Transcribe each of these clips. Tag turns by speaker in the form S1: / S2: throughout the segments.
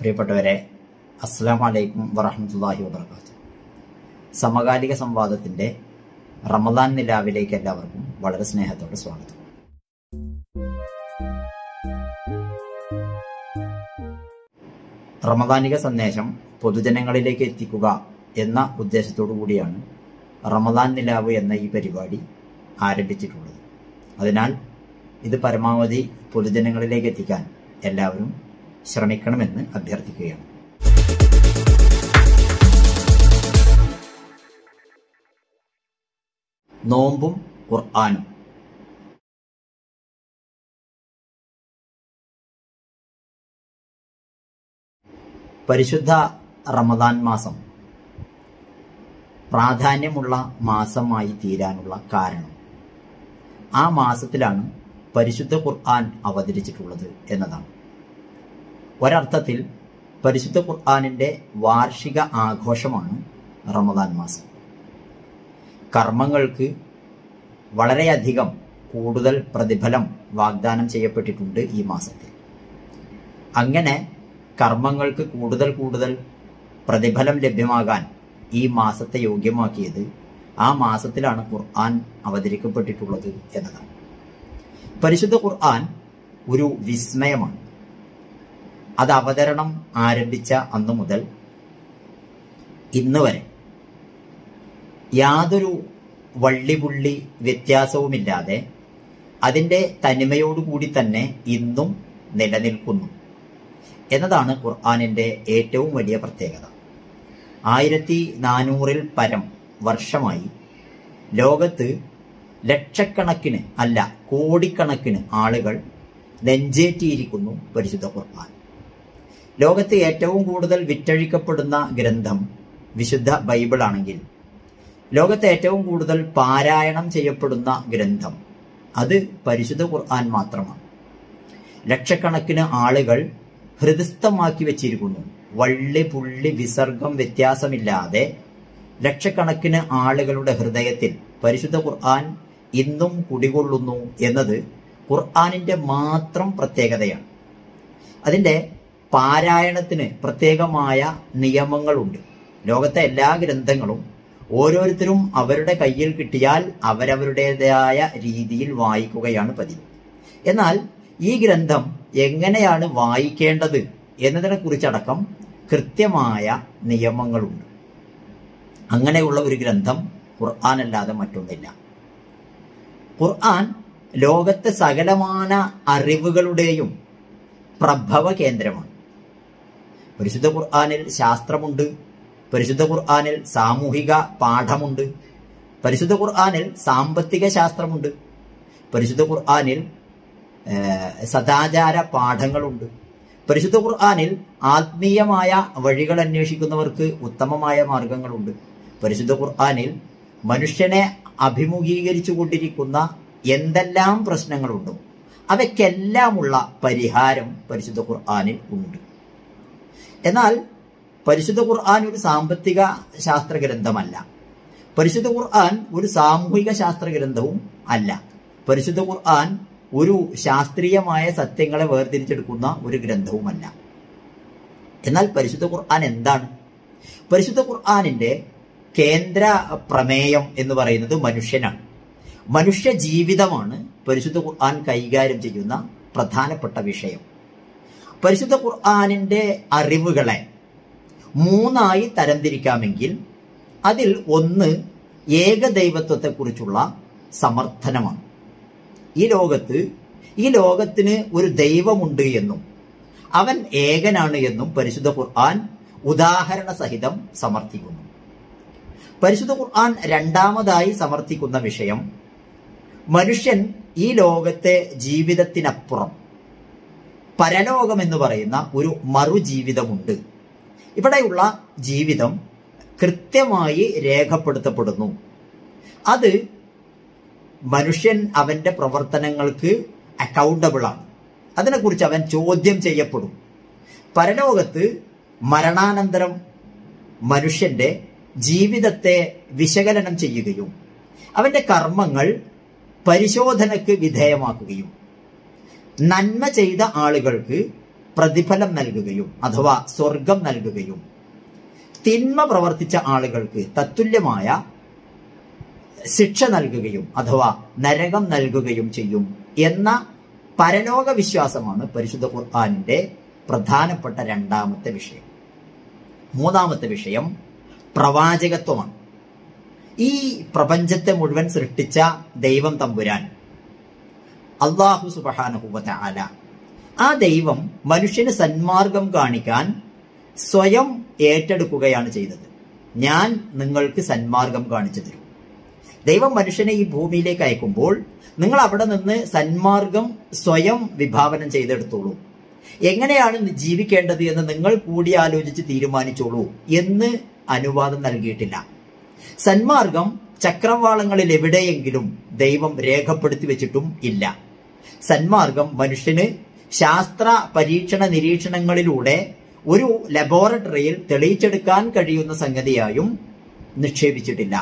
S1: പ്രിയപ്പെട്ടവരെ അസ്സാം വലൈക്കും വറഹമത്തല്ലാഹി വബർക്കാത്തു സമകാലിക സംവാദത്തിന്റെ റമദാൻ നിലാവിലേക്ക് എല്ലാവർക്കും വളരെ സ്നേഹത്തോടെ സ്വാഗതം റമദാനിക സന്ദേശം പൊതുജനങ്ങളിലേക്ക് എത്തിക്കുക എന്ന ഉദ്ദേശത്തോടു കൂടിയാണ് റമദാൻ നിലാവ് എന്ന ഈ പരിപാടി ആരംഭിച്ചിട്ടുള്ളത് അതിനാൽ ഇത് പരമാവധി പൊതുജനങ്ങളിലേക്ക് എത്തിക്കാൻ എല്ലാവരും ശ്രമിക്കണമെന്ന് അഭ്യർത്ഥിക്കുകയാണ് നോമ്പും ഖുർആാനും പരിശുദ്ധ റമദാൻ മാസം പ്രാധാന്യമുള്ള മാസമായി തീരാനുള്ള കാരണം ആ മാസത്തിലാണ് പരിശുദ്ധ ഖുർആൻ അവതരിച്ചിട്ടുള്ളത് എന്നതാണ് ഒരർത്ഥത്തിൽ പരിശുദ്ധ ഖുർആാനിന്റെ വാർഷിക ആഘോഷമാണ് റമദാൻ മാസം കർമ്മങ്ങൾക്ക് വളരെയധികം കൂടുതൽ പ്രതിഫലം വാഗ്ദാനം ചെയ്യപ്പെട്ടിട്ടുണ്ട് ഈ മാസത്തിൽ അങ്ങനെ കർമ്മങ്ങൾക്ക് കൂടുതൽ കൂടുതൽ പ്രതിഫലം ലഭ്യമാകാൻ ഈ മാസത്തെ യോഗ്യമാക്കിയത് ആ മാസത്തിലാണ് ഖുർആൻ അവതരിക്കപ്പെട്ടിട്ടുള്ളത് എന്നതാണ് പരിശുദ്ധ ഖുർആൻ ഒരു വിസ്മയമാണ് അത് അവതരണം ആരംഭിച്ച അന്നു മുതൽ ഇന്ന് വരെ യാതൊരു വള്ളിപുള്ളി വ്യത്യാസവുമില്ലാതെ അതിൻ്റെ തനിമയോടുകൂടി തന്നെ ഇന്നും നിലനിൽക്കുന്നു എന്നതാണ് ഖുർആാനിൻ്റെ ഏറ്റവും വലിയ പ്രത്യേകത ആയിരത്തി നാനൂറിൽ പരം വർഷമായി ലോകത്ത് ലക്ഷക്കണക്കിന് അല്ല കോടിക്കണക്കിന് ആളുകൾ നെഞ്ചേറ്റിയിരിക്കുന്നു പരിശുദ്ധ ഖുർആൻ ലോകത്ത് ഏറ്റവും കൂടുതൽ വിറ്റഴിക്കപ്പെടുന്ന ഗ്രന്ഥം വിശുദ്ധ ബൈബിൾ ആണെങ്കിൽ ലോകത്ത് ഏറ്റവും കൂടുതൽ പാരായണം ചെയ്യപ്പെടുന്ന ഗ്രന്ഥം അത് പരിശുദ്ധ ഖുർആൻ മാത്രമാണ് ലക്ഷക്കണക്കിന് ആളുകൾ ഹൃദയസ്ഥമാക്കി വെച്ചിരിക്കുന്നു വള്ളി പുള്ളി വിസർഗം വ്യത്യാസമില്ലാതെ ലക്ഷക്കണക്കിന് ആളുകളുടെ ഹൃദയത്തിൽ പരിശുദ്ധ ഖുർആൻ ഇന്നും കുടികൊള്ളുന്നു എന്നത് ഖുർആാനിന്റെ മാത്രം പ്രത്യേകതയാണ് അതിന്റെ പാരായണത്തിന് പ്രത്യേകമായ നിയമങ്ങളുണ്ട് ലോകത്തെ എല്ലാ ഗ്രന്ഥങ്ങളും ഓരോരുത്തരും അവരുടെ കയ്യിൽ കിട്ടിയാൽ അവരവരുടേതായ രീതിയിൽ വായിക്കുകയാണ് പതിവ് എന്നാൽ ഈ ഗ്രന്ഥം എങ്ങനെയാണ് വായിക്കേണ്ടത് എന്നതിനെ കുറിച്ചടക്കം കൃത്യമായ നിയമങ്ങളുണ്ട് അങ്ങനെയുള്ള ഒരു ഗ്രന്ഥം ഖുർആൻ അല്ലാതെ മറ്റൊന്നില്ല ഖുർആൻ ലോകത്തെ സകലമാന അറിവുകളുടെയും പ്രഭവ കേന്ദ്രമാണ് പരിശുദ്ധ ഖുർആാനിൽ ശാസ്ത്രമുണ്ട് പരിശുദ്ധ ഖുർആാനിൽ സാമൂഹിക പാഠമുണ്ട് പരിശുദ്ധ ഖുർആാനിൽ സാമ്പത്തിക ശാസ്ത്രമുണ്ട് പരിശുദ്ധ ഖുർആാനിൽ സദാചാര പാഠങ്ങളുണ്ട് പരിശുദ്ധ ഖുർആാനിൽ ആത്മീയമായ വഴികൾ അന്വേഷിക്കുന്നവർക്ക് ഉത്തമമായ മാർഗങ്ങളുണ്ട് പരിശുദ്ധ ഖുർആാനിൽ മനുഷ്യനെ അഭിമുഖീകരിച്ചു കൊണ്ടിരിക്കുന്ന എന്തെല്ലാം പ്രശ്നങ്ങളുണ്ടോ അവയ്ക്കെല്ലാമുള്ള പരിഹാരം പരിശുദ്ധ ഖുർആാനിൽ ഉണ്ട് എന്നാൽ പരിശുദ്ധ ഖുർആൻ ഒരു സാമ്പത്തിക ശാസ്ത്ര ഗ്രന്ഥമല്ല പരിശുദ്ധ ഖുർആൻ ഒരു സാമൂഹിക ശാസ്ത്ര ഗ്രന്ഥവും അല്ല പരിശുദ്ധ ഖുർആൻ ഒരു ശാസ്ത്രീയമായ സത്യങ്ങളെ വേർതിരിച്ചെടുക്കുന്ന ഒരു ഗ്രന്ഥവുമല്ല എന്നാൽ പരിശുദ്ധ ഖുർആൻ എന്താണ് പരിശുദ്ധ ഖുർആാനിന്റെ കേന്ദ്ര പ്രമേയം എന്ന് പറയുന്നത് മനുഷ്യനാണ് മനുഷ്യ ജീവിതമാണ് പരിശുദ്ധ ഖുർആൻ കൈകാര്യം ചെയ്യുന്ന പ്രധാനപ്പെട്ട വിഷയം പരിശുദ്ധ ഖുർആാനിന്റെ അറിവുകളെ മൂന്നായി തരംതിരിക്കാമെങ്കിൽ അതിൽ ഒന്ന് ഏകദൈവത്വത്തെക്കുറിച്ചുള്ള സമർത്ഥനമാണ് ഈ ലോകത്ത് ഈ ലോകത്തിന് ഒരു ദൈവമുണ്ട് എന്നും അവൻ ഏകനാണ് എന്നും പരിശുദ്ധ ഖുർആൻ ഉദാഹരണ സഹിതം സമർത്ഥിക്കുന്നു പരിശുദ്ധ ഖുർആൻ രണ്ടാമതായി സമർത്ഥിക്കുന്ന വിഷയം മനുഷ്യൻ ഈ ലോകത്തെ ജീവിതത്തിനപ്പുറം പരലോകം എന്ന് പറയുന്ന ഒരു മറുജീവിതമുണ്ട് ഇവിടെയുള്ള ജീവിതം കൃത്യമായി രേഖപ്പെടുത്തപ്പെടുന്നു അത് മനുഷ്യൻ അവന്റെ പ്രവർത്തനങ്ങൾക്ക് അക്കൗണ്ടബിൾ ആണ് അതിനെക്കുറിച്ച് അവൻ ചോദ്യം ചെയ്യപ്പെടും പരലോകത്ത് മരണാനന്തരം മനുഷ്യന്റെ ജീവിതത്തെ വിശകലനം ചെയ്യുകയും അവന്റെ കർമ്മങ്ങൾ പരിശോധനയ്ക്ക് വിധേയമാക്കുകയും നന്മ ചെയ്ത ആളുകൾക്ക് പ്രതിഫലം നൽകുകയും അഥവാ സ്വർഗം നൽകുകയും തിന്മ പ്രവർത്തിച്ച ആളുകൾക്ക് തത്തുല്യമായ ശിക്ഷ നൽകുകയും അഥവാ നരകം നൽകുകയും ചെയ്യും എന്ന പരലോക വിശ്വാസമാണ് പരിശുദ്ധ ഖുർആാനിന്റെ പ്രധാനപ്പെട്ട രണ്ടാമത്തെ വിഷയം മൂന്നാമത്തെ വിഷയം പ്രവാചകത്വമാണ് ഈ പ്രപഞ്ചത്തെ മുഴുവൻ സൃഷ്ടിച്ച ദൈവം തമ്പുരാൻ അള്ളാഹു സുബഹാനുഭൂവത്തെ ആല ആ ദൈവം മനുഷ്യന് സന്മാർഗം കാണിക്കാൻ സ്വയം ഏറ്റെടുക്കുകയാണ് ചെയ്തത് ഞാൻ നിങ്ങൾക്ക് സന്മാർഗം കാണിച്ചു തരും ദൈവം മനുഷ്യനെ ഈ ഭൂമിയിലേക്ക് അയക്കുമ്പോൾ നിങ്ങൾ അവിടെ നിന്ന് സന്മാർഗം സ്വയം വിഭാവനം ചെയ്തെടുത്തോളൂ എങ്ങനെയാണ് ജീവിക്കേണ്ടത് എന്ന് നിങ്ങൾ കൂടിയാലോചിച്ച് തീരുമാനിച്ചോളൂ എന്ന് അനുവാദം നൽകിയിട്ടില്ല സന്മാർഗം ചക്രവാളങ്ങളിൽ എവിടെയെങ്കിലും ദൈവം രേഖപ്പെടുത്തി വെച്ചിട്ടും ഇല്ല സന്മാർഗം മനുഷ്യന് ശാസ്ത്ര പരീക്ഷണ നിരീക്ഷണങ്ങളിലൂടെ ഒരു ലബോറട്ടറിയിൽ തെളിയിച്ചെടുക്കാൻ കഴിയുന്ന സംഗതിയായും നിക്ഷേപിച്ചിട്ടില്ല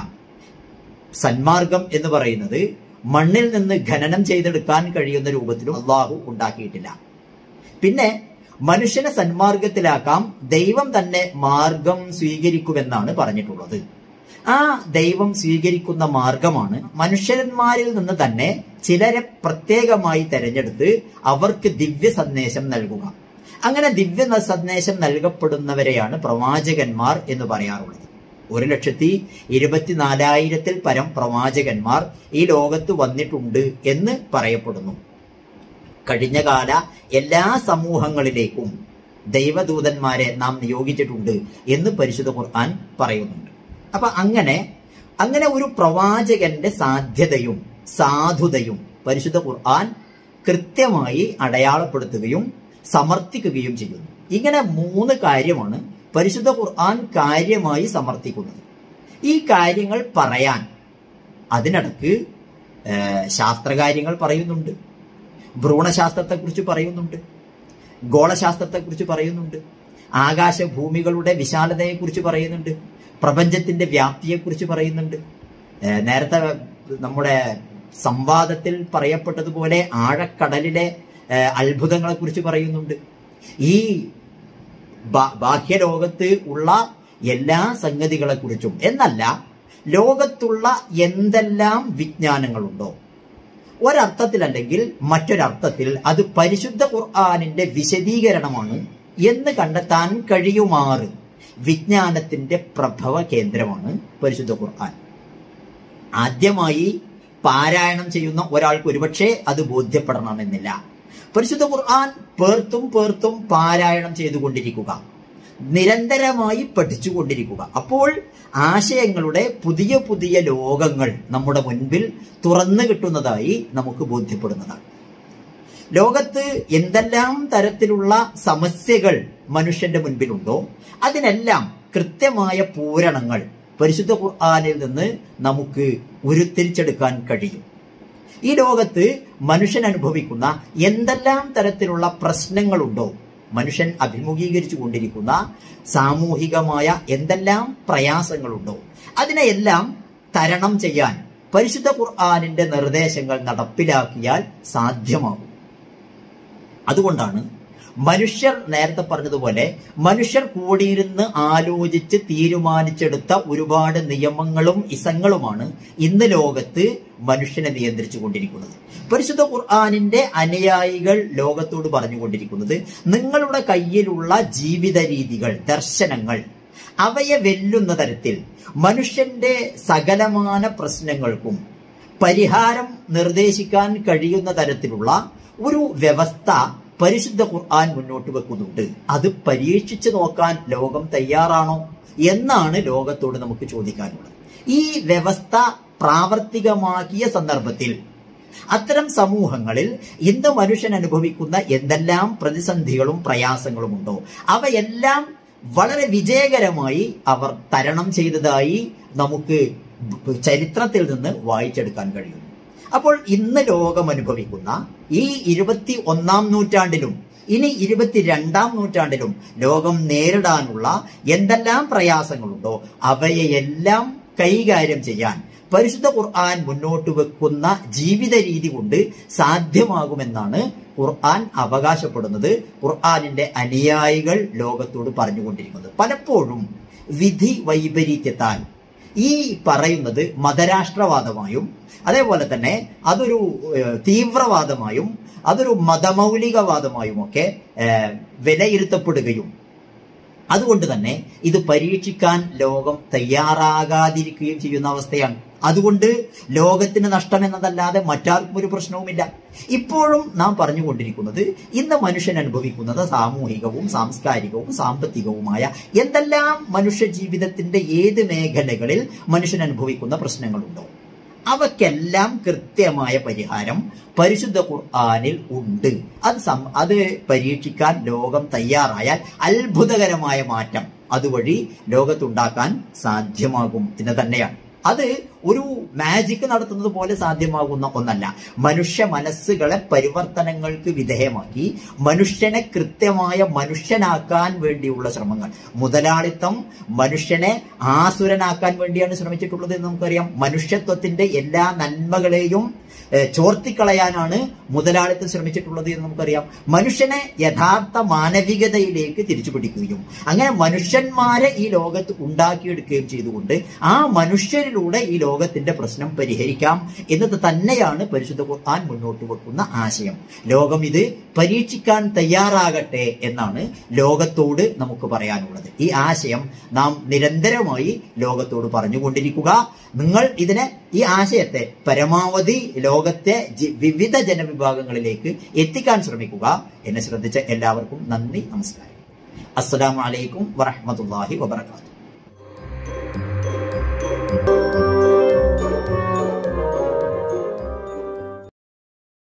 S1: സന്മാർഗം എന്ന് പറയുന്നത് മണ്ണിൽ നിന്ന് ഖനനം ചെയ്തെടുക്കാൻ കഴിയുന്ന രൂപത്തിലും അള്ളാഹു ഉണ്ടാക്കിയിട്ടില്ല പിന്നെ മനുഷ്യനെ സന്മാർഗത്തിലാക്കാം ദൈവം തന്നെ മാർഗം സ്വീകരിക്കുമെന്നാണ് പറഞ്ഞിട്ടുള്ളത് ആ ദൈവം സ്വീകരിക്കുന്ന മാർഗമാണ് മനുഷ്യന്മാരിൽ നിന്ന് തന്നെ ചിലരെ പ്രത്യേകമായി തെരഞ്ഞെടുത്ത് അവർക്ക് ദിവ്യ സന്ദേശം നൽകുക അങ്ങനെ ദിവ്യ സന്ദേശം നൽകപ്പെടുന്നവരെയാണ് പ്രവാചകന്മാർ എന്ന് പറയാറുള്ളത് ഒരു ലക്ഷത്തി ഇരുപത്തിനാലായിരത്തിൽ പരം പ്രവാചകന്മാർ ഈ ലോകത്ത് വന്നിട്ടുണ്ട് എന്ന് പറയപ്പെടുന്നു കഴിഞ്ഞ കാല എല്ലാ സമൂഹങ്ങളിലേക്കും ദൈവദൂതന്മാരെ നാം നിയോഗിച്ചിട്ടുണ്ട് എന്ന് പരിശുദ്ധ ഖുർആൻ പറയുന്നുണ്ട് അപ്പൊ അങ്ങനെ അങ്ങനെ ഒരു പ്രവാചകന്റെ സാധ്യതയും സാധുതയും പരിശുദ്ധ ഖുർആൻ കൃത്യമായി അടയാളപ്പെടുത്തുകയും സമർത്ഥിക്കുകയും ചെയ്യുന്നു ഇങ്ങനെ മൂന്ന് കാര്യമാണ് പരിശുദ്ധ ഖുർആൻ കാര്യമായി സമർത്ഥിക്കുന്നത് ഈ കാര്യങ്ങൾ പറയാൻ അതിനിടക്ക് ശാസ്ത്രകാര്യങ്ങൾ പറയുന്നുണ്ട് ഭ്രൂണശാസ്ത്രത്തെക്കുറിച്ച് പറയുന്നുണ്ട് ഗോളശാസ്ത്രത്തെക്കുറിച്ച് പറയുന്നുണ്ട് ആകാശഭൂമികളുടെ വിശാലതയെക്കുറിച്ച് പറയുന്നുണ്ട് പ്രപഞ്ചത്തിന്റെ വ്യാപ്തിയെക്കുറിച്ച് പറയുന്നുണ്ട് നേരത്തെ നമ്മുടെ സംവാദത്തിൽ പറയപ്പെട്ടതുപോലെ ആഴക്കടലിലെ അത്ഭുതങ്ങളെ കുറിച്ച് പറയുന്നുണ്ട് ഈ ബാഹ്യലോകത്ത് ഉള്ള എല്ലാ സംഗതികളെ കുറിച്ചും എന്നല്ല ലോകത്തുള്ള എന്തെല്ലാം വിജ്ഞാനങ്ങളുണ്ടോ ഒരർത്ഥത്തിലല്ലെങ്കിൽ മറ്റൊരർത്ഥത്തിൽ അത് പരിശുദ്ധ ഖുർആാനിന്റെ വിശദീകരണമാണ് എന്ന് കണ്ടെത്താൻ കഴിയുമാറ് വിജ്ഞാനത്തിന്റെ പ്രഭവ കേന്ദ്രമാണ് പരിശുദ്ധ ഖുർആൻ ആദ്യമായി പാരായണം ചെയ്യുന്ന ഒരാൾക്ക് ഒരുപക്ഷെ അത് ബോധ്യപ്പെടണമെന്നില്ല പരിശുദ്ധ ഖുർആൻ പേർത്തും പേർത്തും പാരായണം ചെയ്തുകൊണ്ടിരിക്കുക നിരന്തരമായി പഠിച്ചുകൊണ്ടിരിക്കുക അപ്പോൾ ആശയങ്ങളുടെ പുതിയ പുതിയ ലോകങ്ങൾ നമ്മുടെ മുൻപിൽ തുറന്നു കിട്ടുന്നതായി നമുക്ക് ബോധ്യപ്പെടുന്നതാണ് ലോകത്ത് എന്തെല്ലാം തരത്തിലുള്ള സമസ്യകൾ മനുഷ്യന്റെ മുൻപിലുണ്ടോ അതിനെല്ലാം കൃത്യമായ പൂരണങ്ങൾ പരിശുദ്ധ ഖുർആാനിൽ നിന്ന് നമുക്ക് ഉരുത്തിരിച്ചെടുക്കാൻ കഴിയും ഈ ലോകത്ത് മനുഷ്യൻ അനുഭവിക്കുന്ന എന്തെല്ലാം തരത്തിലുള്ള പ്രശ്നങ്ങളുണ്ടോ മനുഷ്യൻ അഭിമുഖീകരിച്ചു കൊണ്ടിരിക്കുന്ന സാമൂഹികമായ എന്തെല്ലാം പ്രയാസങ്ങളുണ്ടോ അതിനെയെല്ലാം തരണം ചെയ്യാൻ പരിശുദ്ധ ഖുർആാനിന്റെ നിർദ്ദേശങ്ങൾ നടപ്പിലാക്കിയാൽ സാധ്യമാകും അതുകൊണ്ടാണ് മനുഷ്യർ നേരത്തെ പറഞ്ഞതുപോലെ മനുഷ്യർ കൂടിയിരുന്ന് ആലോചിച്ച് തീരുമാനിച്ചെടുത്ത ഒരുപാട് നിയമങ്ങളും ഇസങ്ങളുമാണ് ഇന്ന് ലോകത്ത് മനുഷ്യനെ നിയന്ത്രിച്ചു കൊണ്ടിരിക്കുന്നത് പരിശുദ്ധ ഖുർആാനിന്റെ അനുയായികൾ ലോകത്തോട് പറഞ്ഞുകൊണ്ടിരിക്കുന്നത് നിങ്ങളുടെ കയ്യിലുള്ള ജീവിത രീതികൾ ദർശനങ്ങൾ അവയെ വെല്ലുന്ന തരത്തിൽ മനുഷ്യന്റെ സകലമാന പ്രശ്നങ്ങൾക്കും പരിഹാരം നിർദ്ദേശിക്കാൻ കഴിയുന്ന തരത്തിലുള്ള ഒരു വ്യവസ്ഥ പരിശുദ്ധ ഖുർആൻ മുന്നോട്ട് വെക്കുന്നുണ്ട് അത് പരീക്ഷിച്ചു നോക്കാൻ ലോകം തയ്യാറാണോ എന്നാണ് ലോകത്തോട് നമുക്ക് ചോദിക്കാനുള്ളത് ഈ വ്യവസ്ഥ പ്രാവർത്തികമാക്കിയ സന്ദർഭത്തിൽ അത്തരം സമൂഹങ്ങളിൽ ഇന്ന് മനുഷ്യൻ അനുഭവിക്കുന്ന എന്തെല്ലാം പ്രതിസന്ധികളും പ്രയാസങ്ങളും ഉണ്ടോ അവയെല്ലാം വളരെ വിജയകരമായി അവർ തരണം ചെയ്തതായി നമുക്ക് ചരിത്രത്തിൽ നിന്ന് വായിച്ചെടുക്കാൻ കഴിയുന്നു അപ്പോൾ ഇന്ന് ലോകം അനുഭവിക്കുന്ന ഈ ഇരുപത്തി ഒന്നാം നൂറ്റാണ്ടിലും ഇനി ഇരുപത്തിരണ്ടാം നൂറ്റാണ്ടിലും ലോകം നേരിടാനുള്ള എന്തെല്ലാം പ്രയാസങ്ങളുണ്ടോ അവയെല്ലാം കൈകാര്യം ചെയ്യാൻ പരിശുദ്ധ ഖുർആൻ മുന്നോട്ട് വെക്കുന്ന ജീവിത രീതി കൊണ്ട് സാധ്യമാകുമെന്നാണ് ഖുർആൻ അവകാശപ്പെടുന്നത് ഖുർആനിന്റെ അനുയായികൾ ലോകത്തോട് പറഞ്ഞുകൊണ്ടിരിക്കുന്നത് പലപ്പോഴും വിധി വൈപരീത്യത്താൽ ഈ പറയുന്നത് മതരാഷ്ട്രവാദമായും അതേപോലെ തന്നെ അതൊരു ഏഹ്, തീവ്രവാദമായും അതൊരു മതമൗലികവാദമായും ഒക്കെ ഏഹ്, വിലയിരുത്തപ്പെടുകയും അതുകൊണ്ട് തന്നെ ഇത് പരീക്ഷിക്കാൻ ലോകം തയ്യാറാകാതിരിക്കുകയും ചെയ്യുന്ന അവസ്ഥയാണ് അതുകൊണ്ട് ലോകത്തിന് നഷ്ടമെന്നതല്ലാതെ മറ്റാർക്കും ഒരു പ്രശ്നവുമില്ല ഇപ്പോഴും നാം പറഞ്ഞുകൊണ്ടിരിക്കുന്നത് ഇന്ന് മനുഷ്യൻ അനുഭവിക്കുന്നത് സാമൂഹികവും സാംസ്കാരികവും സാമ്പത്തികവുമായ എന്തെല്ലാം മനുഷ്യ ജീവിതത്തിന്റെ ഏത് മേഖലകളിൽ മനുഷ്യൻ അനുഭവിക്കുന്ന പ്രശ്നങ്ങളുണ്ടോ അവക്കെല്ലാം കൃത്യമായ പരിഹാരം പരിശുദ്ധ ഖുർആനിൽ ഉണ്ട് അത് സം- അത് പരീക്ഷിക്കാൻ ലോകം തയ്യാറായാൽ അത്ഭുതകരമായ മാറ്റം അതുവഴി ലോകത്തുണ്ടാക്കാൻ സാധ്യമാകും എന്ന് തന്നെയാണ് അത് ഒരു മാജിക് നടത്തുന്നത് പോലെ സാധ്യമാകുന്ന ഒന്നല്ല മനുഷ്യ മനസ്സുകളെ പരിവർത്തനങ്ങൾക്ക് വിധേയമാക്കി മനുഷ്യനെ കൃത്യമായ മനുഷ്യനാക്കാൻ വേണ്ടിയുള്ള ശ്രമങ്ങൾ മുതലാളിത്തം മനുഷ്യനെ ആസുരനാക്കാൻ വേണ്ടിയാണ് ശ്രമിച്ചിട്ടുള്ളത് എന്ന് നമുക്കറിയാം മനുഷ്യത്വത്തിന്റെ എല്ലാ നന്മകളെയും ഏഹ്, ചോർത്തിക്കളയാനാണ് മുതലാളിത്തം ശ്രമിച്ചിട്ടുള്ളത് എന്ന് നമുക്കറിയാം മനുഷ്യനെ യഥാർത്ഥ മാനവികതയിലേക്ക് തിരിച്ചു പിടിക്കുകയും അങ്ങനെ മനുഷ്യന്മാരെ ഈ ലോകത്ത് ഉണ്ടാക്കിയെടുക്കുകയും ചെയ്തുകൊണ്ട് ആ മനുഷ്യരിലൂടെ ഈ ലോകത്തിന്റെ പ്രശ്നം പരിഹരിക്കാം എന്നത് തന്നെയാണ് പരിശുദ്ധ ഖുർആൻ മുന്നോട്ട് വെക്കുന്ന ആശയം ലോകം ഇത് പരീക്ഷിക്കാൻ തയ്യാറാകട്ടെ എന്നാണ് ലോകത്തോട് നമുക്ക് പറയാനുള്ളത് ഈ ആശയം നാം നിരന്തരമായി ലോകത്തോട് പറഞ്ഞുകൊണ്ടിരിക്കുക നിങ്ങൾ ഇതിനെ ഈ ആശയത്തെ പരമാവധി ലോകത്തെ ജി- വിവിധ ജനവിഭാഗങ്ങളിലേക്ക് എത്തിക്കാൻ ശ്രമിക്കുക എന്നെ ശ്രദ്ധിച്ച എല്ലാവർക്കും നന്ദി നമസ്കാരം അസ്സലാമു അലൈക്കും വറഹ്മത്തുള്ളാഹി വബറകാതുഹു